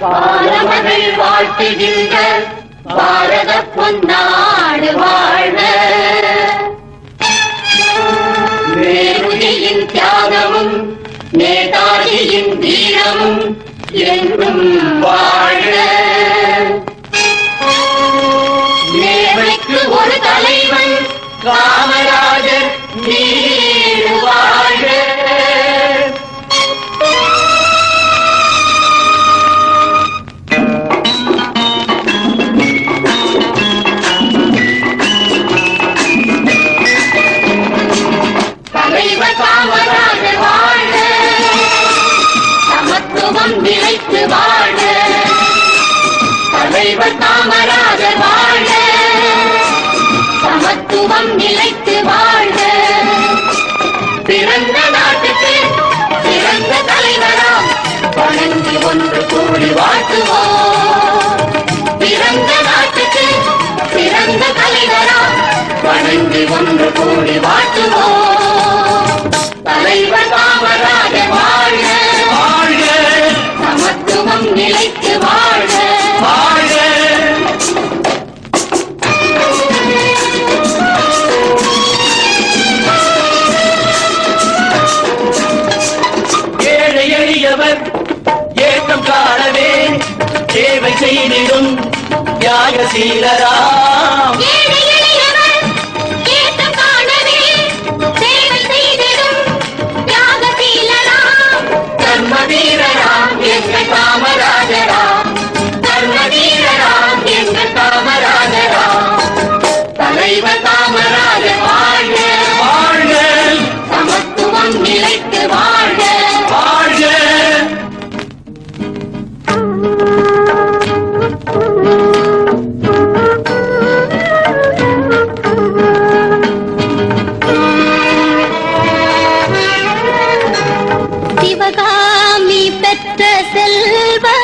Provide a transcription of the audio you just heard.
பாலமகள் வாழ்த்துகின்ற பாரத பொன்னாடு வாழ்க நேருதியின் தியாகமும் நேதாஜியின் வீரமும் என்றும் வாழ்க நேர்மைக்கு ஒரு தலைவன் காமராஜர் நீடு வாழ்க தலைவர் காமராஜர் வாழ்க சமத்துவம் நிலைத்து வாழ்க தலைவர் காமராஜர் வாழ்க சமத்துவம் நிலைத்து வாழ்க பிறந்த நாட்டுக்கு பிறந்த தலைவராம் வணங்கி ஒன்று கூடி வாழ்த்துவோம் பிறந்த நாட்டுக்கு பிறந்த தலைவராம் வணங்கி ஒன்று கூடி வாழ்த்துவோம் தலைவர் காமராஜர் வாழ்க வாழ்க சமத்துவம் நிலைத்து வாழ்க வாழ்க ஏழை எளியவர் ஏற்றம் காணவே சேவை செய்திடும் தியாகசீலராம் ஏழை எளியவர் ஏற்றம் காணவே சேவை செய்திடும் தியாகசீலராம். தர்ம வீரராம் எங்கள் காமராஜராம் தர்ம வீரராம் எங்கள் காமராஜராம் தலைவர் காமராஜர் வாழ்க வாழ்க சமத்துவம் நிலைத்து வாழ்க வாழ்க சிவகாமி பெற்ற செல்வ